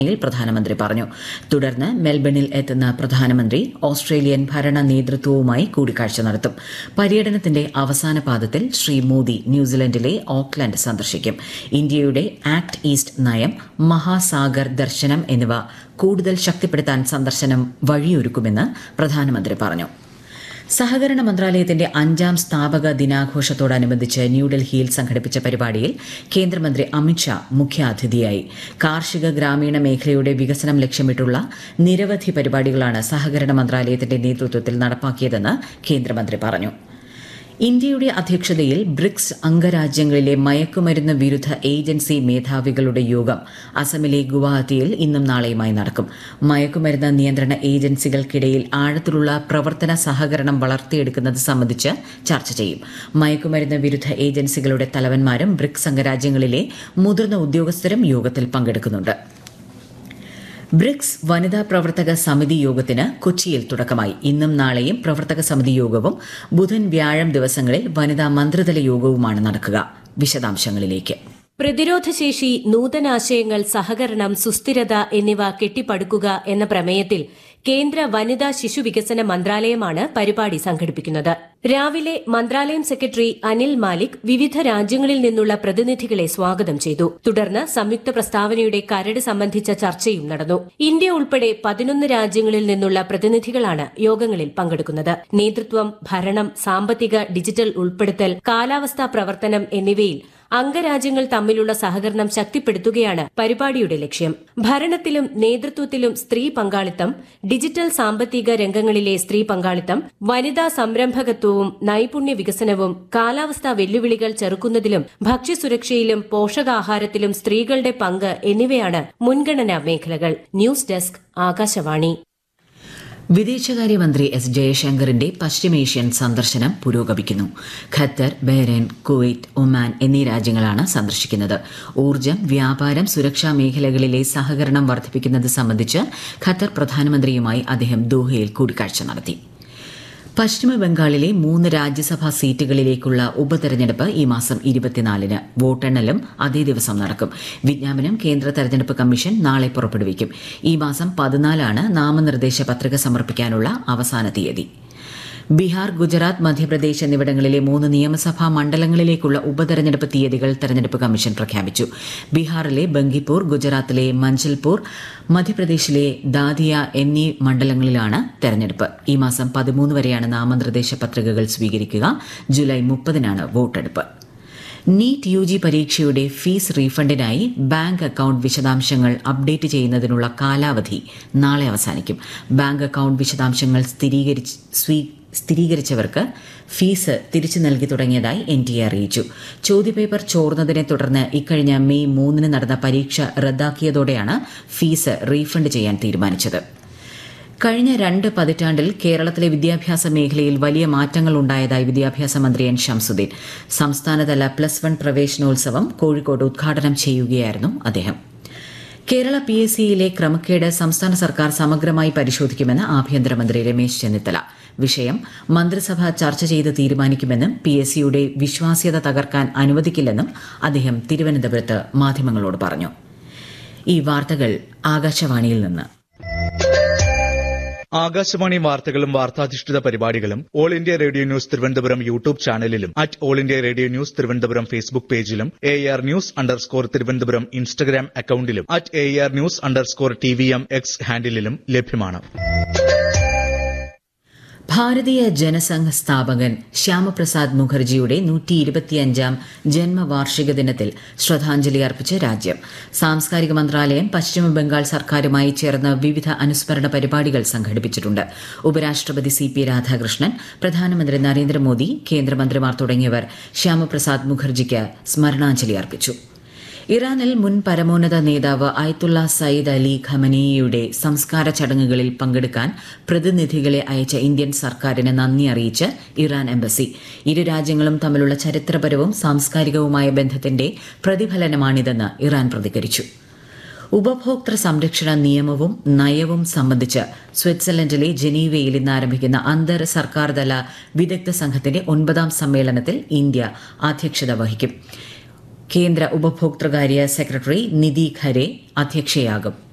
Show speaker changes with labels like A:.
A: യിൽ പ്രധാനമന്ത്രി പറഞ്ഞു തുടർന്ന് മെൽബണിൽ എത്തുന്ന പ്രധാനമന്ത്രി ഓസ്ട്രേലിയൻ ഭരണ നേതൃത്വവുമായി കൂടിക്കാഴ്ച നടത്തും പര്യടനത്തിന്റെ അവസാന പാദത്തിൽ ശ്രീ മോദി ന്യൂസിലൻഡിലെ ഓക്ലൻഡ് സന്ദർശിക്കും ഇന്ത്യയുടെ ആക്ട് ഈസ്റ്റ് നയം മഹാസാഗർ ദർശനം എന്നിവ കൂടുതൽ ശക്തിപ്പെടുത്താൻ സന്ദർശനം വഴിയൊരുക്കുമെന്ന് പ്രധാനമന്ത്രി പറഞ്ഞു സഹകരണ മന്ത്രാലയത്തിന്റെ അഞ്ചാം സ്ഥാപക ദിനാഘോഷത്തോടനുബന്ധിച്ച് ന്യൂഡൽഹിയിൽ സംഘടിപ്പിച്ച പരിപാടിയിൽ കേന്ദ്രമന്ത്രി അമിത്ഷാ മുഖ്യാതിഥിയായി കാർഷിക ഗ്രാമീണ മേഖലയുടെ വികസനം ലക്ഷ്യമിട്ടുള്ള നിരവധി പരിപാടികളാണ് സഹകരണ മന്ത്രാലയത്തിന്റെ നേതൃത്വത്തിൽ നടപ്പാക്കിയതെന്ന് കേന്ദ്രമന്ത്രി പറഞ്ഞു ഇന്ത്യയുടെ അധ്യക്ഷതയിൽ ബ്രിക്സ് അംഗരാജ്യങ്ങളിലെ മയക്കുമരുന്ന് വിരുദ്ധ ഏജൻസി മേധാവികളുടെ യോഗം അസമിലെ ഗുവാഹത്തിയിൽ ഇന്നും നാളെയുമായി നടക്കും മയക്കുമരുന്ന് നിയന്ത്രണ ഏജൻസികൾക്കിടയിൽ ആഴത്തിലുള്ള പ്രവർത്തന സഹകരണം വളർത്തിയെടുക്കുന്നത് സംബന്ധിച്ച് ചർച്ച ചെയ്യും മയക്കുമരുന്ന് വിരുദ്ധ ഏജൻസികളുടെ തലവന്മാരും ബ്രിക്സ് അംഗരാജ്യങ്ങളിലെ മുതിർന്ന ഉദ്യോഗസ്ഥരും യോഗത്തിൽ പങ്കെടുക്കുന്നുണ്ട് ബ്രിക്സ് വനിതാ പ്രവർത്തക സമിതി യോഗത്തിന് കൊച്ചിയിൽ തുടക്കമായി ഇന്നും നാളെയും പ്രവർത്തക സമിതി യോഗവും ബുധൻ വ്യാഴം ദിവസങ്ങളിൽ വനിതാ മന്ത്രിതല യോഗവുമാണ് നടക്കുക വിശദാംശങ്ങളിലേക്ക്
B: പ്രതിരോധശേഷി നൂതനാശയങ്ങൾ സഹകരണം സുസ്ഥിരത എന്നിവ കെട്ടിപ്പടുക്കുക എന്ന പ്രമേയത്തിൽ കേന്ദ്ര വനിതാ ശിശു വികസന മന്ത്രാലയമാണ് പരിപാടി സംഘടിപ്പിക്കുന്നത് രാവിലെ മന്ത്രാലയം സെക്രട്ടറി അനിൽ മാലിക് വിവിധ രാജ്യങ്ങളിൽ നിന്നുള്ള പ്രതിനിധികളെ സ്വാഗതം ചെയ്തു തുടർന്ന് സംയുക്ത പ്രസ്താവനയുടെ കരട് സംബന്ധിച്ച ചർച്ചയും നടന്നു ഇന്ത്യ ഉൾപ്പെടെ പതിനൊന്ന് രാജ്യങ്ങളിൽ നിന്നുള്ള പ്രതിനിധികളാണ് യോഗങ്ങളിൽ പങ്കെടുക്കുന്നത് നേതൃത്വം ഭരണം സാമ്പത്തിക ഡിജിറ്റൽ ഉൾപ്പെടുത്തൽ കാലാവസ്ഥാ പ്രവർത്തനം എന്നിവയിൽ അംഗരാജ്യങ്ങൾ തമ്മിലുള്ള സഹകരണം ശക്തിപ്പെടുത്തുകയാണ് പരിപാടിയുടെ ലക്ഷ്യം ഭരണത്തിലും നേതൃത്വത്തിലും സ്ത്രീ പങ്കാളിത്തം ഡിജിറ്റൽ സാമ്പത്തിക രംഗങ്ങളിലെ സ്ത്രീ പങ്കാളിത്തം വനിതാ സംരംഭകത്വവും നൈപുണ്യ വികസനവും കാലാവസ്ഥാ വെല്ലുവിളികൾ ചെറുക്കുന്നതിലും ഭക്ഷ്യസുരക്ഷയിലും പോഷകാഹാരത്തിലും സ്ത്രീകളുടെ പങ്ക് എന്നിവയാണ് മുൻഗണനാ മേഖലകൾ ന്യൂസ് ഡെസ്ക് ആകാശവാണി
A: വിദേശകാര്യമന്ത്രി എസ് ജയശങ്കറിന്റെ പശ്ചിമേഷ്യൻ സന്ദർശനം പുരോഗമിക്കുന്നു ഖത്തർ ബഹ്റൈൻ കുവൈറ്റ് ഒമാൻ എന്നീ രാജ്യങ്ങളാണ് സന്ദർശിക്കുന്നത് ഊർജ്ജം വ്യാപാരം സുരക്ഷാ മേഖലകളിലെ സഹകരണം വർദ്ധിപ്പിക്കുന്നത് സംബന്ധിച്ച് ഖത്തർ പ്രധാനമന്ത്രിയുമായി അദ്ദേഹം ദോഹയിൽ കൂടിക്കാഴ്ച നടത്തി പശ്ചിമ ബംഗാളിലെ മൂന്ന് രാജ്യസഭാ സീറ്റുകളിലേക്കുള്ള ഉപതെരഞ്ഞെടുപ്പ് ഈ മാസം ഇരുപത്തിനാലിന് വോട്ടെണ്ണലും അതേ ദിവസം നടക്കും വിജ്ഞാപനം കേന്ദ്ര തെരഞ്ഞെടുപ്പ് കമ്മീഷൻ നാളെ പുറപ്പെടുവിക്കും ഈ മാസം പതിനാലാണ് നാമനിർദ്ദേശ പത്രിക സമർപ്പിക്കാനുള്ള അവസാന തീയതി ബീഹാർ ഗുജറാത്ത് മധ്യപ്രദേശ് എന്നിവിടങ്ങളിലെ മൂന്ന് നിയമസഭാ മണ്ഡലങ്ങളിലേക്കുള്ള ഉപതെരഞ്ഞെടുപ്പ് തീയതികൾ തെരഞ്ഞെടുപ്പ് കമ്മീഷൻ പ്രഖ്യാപിച്ചു ബീഹാറിലെ ബങ്കിപ്പൂർ ഗുജറാത്തിലെ മഞ്ചൽപൂർ മധ്യപ്രദേശിലെ ദാദിയ എന്നീ മണ്ഡലങ്ങളിലാണ് തെരഞ്ഞെടുപ്പ് ഈ മാസം പതിമൂന്ന് വരെയാണ് നാമനിർദ്ദേശ പത്രികകൾ സ്വീകരിക്കുക ജൂലൈ മുപ്പതിനാണ് വോട്ടെടുപ്പ് നീറ്റ് യു ജി പരീക്ഷയുടെ ഫീസ് റീഫണ്ടിനായി ബാങ്ക് അക്കൌണ്ട് വിശദാംശങ്ങൾ അപ്ഡേറ്റ് ചെയ്യുന്നതിനുള്ള കാലാവധി നാളെ അവസാനിക്കും ബാങ്ക് അക്കൌണ്ട് വിശദാംശങ്ങൾ സ്ഥിരീകരിച്ച് സ്വീ സ്ഥിരീകരിച്ചവർക്ക് ഫീസ് തിരിച്ചു നൽകി തുടങ്ങിയതായി എൻ ടി എ അറിയിച്ചു ചോദ്യപേപ്പർ ചോർന്നതിനെ തുടർന്ന് ഇക്കഴിഞ്ഞ മെയ് മൂന്നിന് നടന്ന പരീക്ഷ റദ്ദാക്കിയതോടെയാണ് ഫീസ് റീഫണ്ട് ചെയ്യാൻ തീരുമാനിച്ചത് കഴിഞ്ഞ രണ്ട് പതിറ്റാണ്ടിൽ കേരളത്തിലെ വിദ്യാഭ്യാസ മേഖലയിൽ വലിയ മാറ്റങ്ങൾ ഉണ്ടായതായി വിദ്യാഭ്യാസ മന്ത്രി എൻ ഷംസുദ്ദീൻ സംസ്ഥാനതല പ്ലസ് വൺ പ്രവേശനോത്സവം കോഴിക്കോട് ഉദ്ഘാടനം ചെയ്യുകയായിരുന്നു അദ്ദേഹം കേരള പി എസ് സിയിലെ ക്രമക്കേട് സംസ്ഥാന സർക്കാർ സമഗ്രമായി പരിശോധിക്കുമെന്ന് ആഭ്യന്തരമന്ത്രി രമേശ് ചെന്നിത്തല വിഷയം മന്ത്രിസഭ ചർച്ച ചെയ്ത് തീരുമാനിക്കുമെന്നും പി എസ് സിയുടെ വിശ്വാസ്യത തകർക്കാൻ അനുവദിക്കില്ലെന്നും അദ്ദേഹം തിരുവനന്തപുരത്ത് മാധ്യമങ്ങളോട് പറഞ്ഞു ഈ വാർത്തകൾ ആകാശവാണിയിൽ നിന്ന്
C: ആകാശവാണി വാർത്തകളും വാർത്താധിഷ്ഠിത പരിപാടികളും All India Radio news Thiruvananthapuram YouTube ചാനലിലും at All India Radio news Thiruvananthapuram Facebook പേജിലും A R news underscore Thiruvananthapuram Instagram അക്കൌണ്ടിലും at A R news underscore T V M X ഹാൻഡിലും ലഭ്യമാണ്
A: ഭാരതീയ ജനസംഘ് സ്ഥാപകൻ ശ്യാമപ്രസാദ് മുഖർജിയുടെ നൂറ്റി ഇരുപത്തിയഞ്ചാം ജന്മവാർഷിക ദിനത്തിൽ ശ്രദ്ധാഞ്ജലി അർപ്പിച്ച് രാജ്യം സാംസ്കാരിക മന്ത്രാലയം പശ്ചിമ ബംഗാൾ സർക്കാരുമായി ചേർന്ന് വിവിധ അനുസ്മരണ പരിപാടികൾ സംഘടിപ്പിച്ചിട്ടുണ്ട് ഉപരാഷ്ട്രപതി സി പി രാധാകൃഷ്ണൻ പ്രധാനമന്ത്രി നരേന്ദ്രമോദി കേന്ദ്രമന്ത്രിമാർ തുടങ്ങിയവർ ശ്യാമപ്രസാദ് മുഖർജിക്ക് സ്മരണാഞ്ജലി അർപ്പിച്ചു ഇറാനിൽ മുൻ പരമോന്നത നേതാവ് അയത്തുള്ള സയ്യിദ് അലി ഖമനേയുടെ സംസ്കാര ചടങ്ങുകളിൽ പങ്കെടുക്കാൻ പ്രതിനിധികളെ അയച്ച ഇന്ത്യൻ സർക്കാരിന് നന്ദി അറിയിച്ച് ഇറാൻ എംബസി ഇരു രാജ്യങ്ങളും തമ്മിലുള്ള ചരിത്രപരവും സാംസ്കാരികവുമായ ബന്ധത്തിന്റെ പ്രതിഫലനമാണിതെന്ന് ഇറാൻ പ്രതികരിച്ചു ഉപഭോക്തൃ സംരക്ഷണ നിയമവും നയവും സംബന്ധിച്ച് സ്വിറ്റ്സർലൻഡിലെ ജനീവയിൽ ഇന്ന് ആരംഭിക്കുന്ന അന്തർ സർക്കാർ തല വിദഗ്ധ സംഘത്തിന്റെ ഒൻപതാം സമ്മേളനത്തിൽ ഇന്ത്യ അധ്യക്ഷത വഹിക്കും കേന്ദ്ര ഉപഭോക്തൃകാര്യ സെക്രട്ടറി നിധി ഖരെ അധ്യക്ഷയാകും